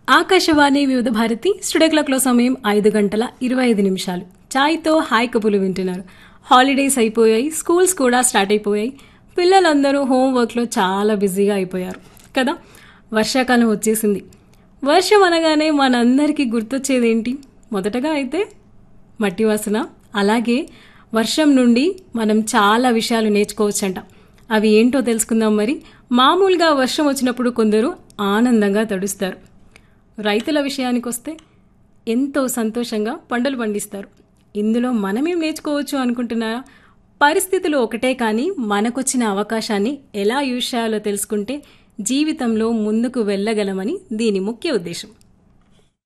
ఆకాశవాణి వివిధ భారతి స్టూడియో క్లాక్లో సమయం ఐదు గంటల ఇరవై ఐదు నిమిషాలు ఛాయ్తో హాయ్ కబులు వింటున్నారు హాలిడేస్ అయిపోయాయి స్కూల్స్ కూడా స్టార్ట్ అయిపోయాయి పిల్లలందరూ హోంవర్క్లో చాలా బిజీగా అయిపోయారు కదా వర్షాకాలం వచ్చేసింది వర్షం అనగానే మనందరికీ గుర్తొచ్చేదేంటి మొదటగా అయితే మట్టి వాసన అలాగే వర్షం నుండి మనం చాలా విషయాలు నేర్చుకోవచ్చంట అవి ఏంటో తెలుసుకుందాం మరి మామూలుగా వర్షం వచ్చినప్పుడు కొందరు ఆనందంగా తడుస్తారు రైతుల విషయానికి వస్తే ఎంతో సంతోషంగా పంటలు పండిస్తారు ఇందులో మనమేం నేర్చుకోవచ్చు అనుకుంటున్నారా పరిస్థితులు ఒకటే కానీ మనకొచ్చిన అవకాశాన్ని ఎలా యూజ్ చేయాలో తెలుసుకుంటే జీవితంలో ముందుకు వెళ్ళగలమని దీని ముఖ్య ఉద్దేశం